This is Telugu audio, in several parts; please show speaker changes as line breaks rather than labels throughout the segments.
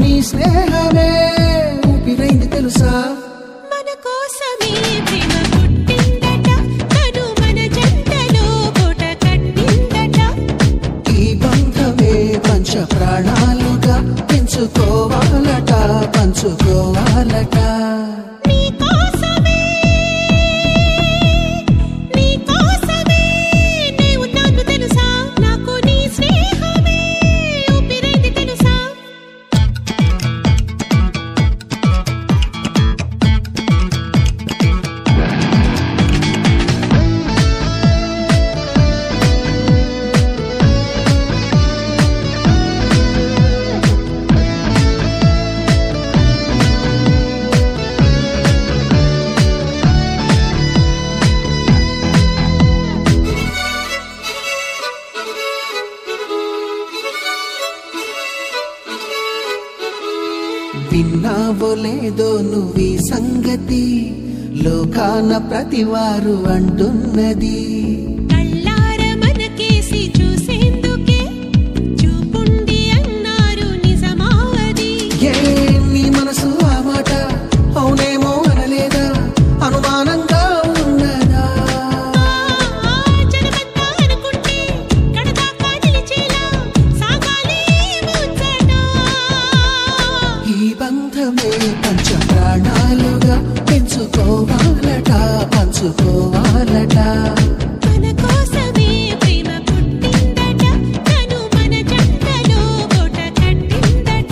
నీ స్నేహమే ఊపిరైంది తెలుసా
మన కోసమే ప్రేమ పుట్టిందట తను మన జంటలో పూట కట్టిందట
ఈ బంధమే పంచ ప్రాణాలుగా పెంచుకోవాలట పంచుకోవాలట
నీ కోసమే నీ కోసమే నే ఉన్నాను తెలుసా నాకు నీ స్నేహమే ఊపిరైంది తెలుసా
విన్నావో లేదో నువ్వీ సంగతి లోకాన ప్రతివారు అంటున్నది
కళ్ళార మనకేసి చూసేందుకే చూపుండి అన్నారు నిజమావది
ఏ నీ మనసు ఆ మాట అవునేమో అనలేదా అనుమానంగా ఉన్నదా
ఆ జనమంతా అనుకుంటే కడదాకా నిలిచేలా సాగాలి ముచ్చట
ఈ బంధమే పంచ ప్రాణాలుగా పెంచుకోవాలట పంచుకోవాలట
మన కోసమే ప్రేమ పుట్టిందట తను మన జంటలో కోట కట్టిందట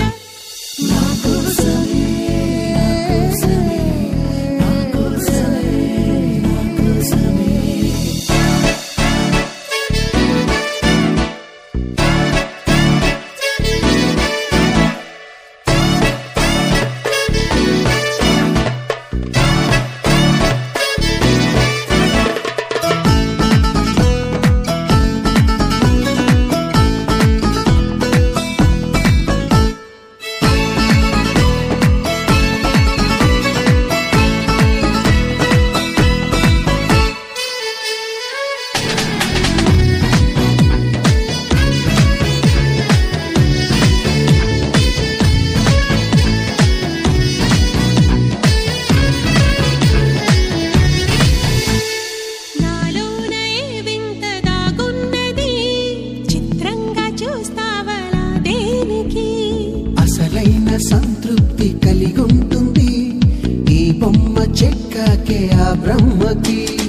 నాలోన ఏ వింత దాగున్నది చిత్రంగా చూస్తావలా దేనికి
అసలైన సంతృప్తి కలిగుంటుంది ఈ బొమ్మ చెక్కకే ఆ బ్రహ్మకి